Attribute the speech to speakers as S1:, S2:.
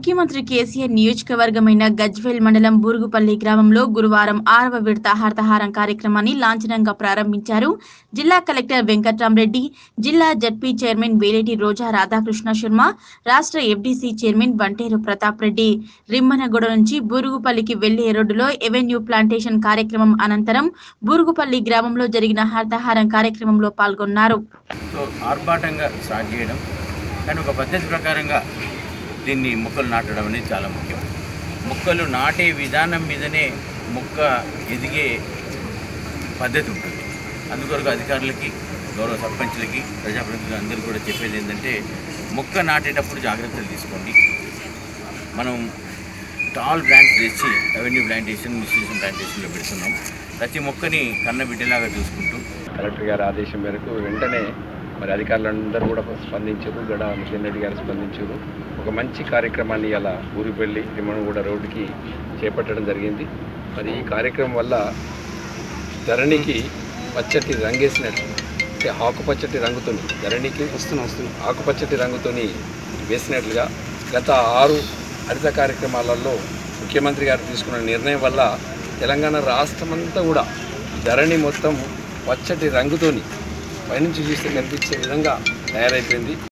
S1: ముఖ్యమంత్రి కేసీఆర్ నియోజకవర్గమైన గజ్వేల్ మండలం బూరుగుపల్లి గ్రామంలో గురువారం ఆరవ విడత హర్తహారం కార్యక్రమాన్ని లాంఛనంగా ప్రారంభించారు జిల్లా కలెక్టర్ వెంకట్రామరెడ్డి జిల్లా జడ్పీ చైర్మన్ వేలేటి రోజా రాధాకృష్ణ శర్మ రాష్ట్ర ఎఫ్డీసీ చైర్మన్ బంటేరు ప్రతాప్ రెడ్డి రిమ్మనగూడ నుంచి బూరుగుపల్లికి వెళ్లే రోడ్డులో ఎవెన్యూ ప్లాంటేషన్ కార్యక్రమం అనంతరం బూరుగుపల్లి గ్రామంలో జరిగిన హర్తహారం కార్యక్రమంలో పాల్గొన్నారు
S2: సో ఆర్భాటంగా స్టార్ట్ చేయడం కానీ ఒక పద్ధతి ప్రకారంగా దీన్ని మొక్కలు నాటడం అనేది చాలా ముఖ్యం మొక్కలు నాటే విధానం మీదనే మొక్క ఎదిగే పద్ధతి ఉంటుంది అందుకొరకు అధికారులకి గౌరవ సర్పంచులకి ప్రజాప్రతినిధులు అందరూ కూడా చెప్పేది ఏంటంటే మొక్క నాటేటప్పుడు జాగ్రత్తలు తీసుకోండి మనం టాల్ బ్రాండ్స్ తెచ్చి రెవెన్యూ ప్లాంటేషన్ మిస్టేషన్ ప్లాంటేషన్లో పెడుతున్నాం ప్రతి మొక్కని కన్న బిడ్డలాగా చూసుకుంటూ
S3: కలెక్టర్ గారి ఆదేశం మేరకు వెంటనే మరి అధికారులందరూ కూడా స్పందించారు గడ నితిన్ రెడ్డి గారు స్పందించారు ఒక మంచి కార్యక్రమాన్ని ఇలా ఊరిపల్లి తిమ్మనగూడ రోడ్డుకి చేపట్టడం జరిగింది మరి ఈ కార్యక్రమం వల్ల ధరణికి పచ్చటి రంగేసినట్లు అంటే ఆకుపచ్చటి రంగుతోని ధరణికి వస్తున్న వస్తుంది ఆకుపచ్చటి రంగుతోని వేసినట్లుగా గత ఆరు హరిత కార్యక్రమాలలో ముఖ్యమంత్రి గారు తీసుకున్న నిర్ణయం వల్ల తెలంగాణ రాష్ట్రమంతా కూడా ధరణి మొత్తం పచ్చటి రంగుతోని పైనుంచి చూస్తే కనిపించే విధంగా తయారైపోయింది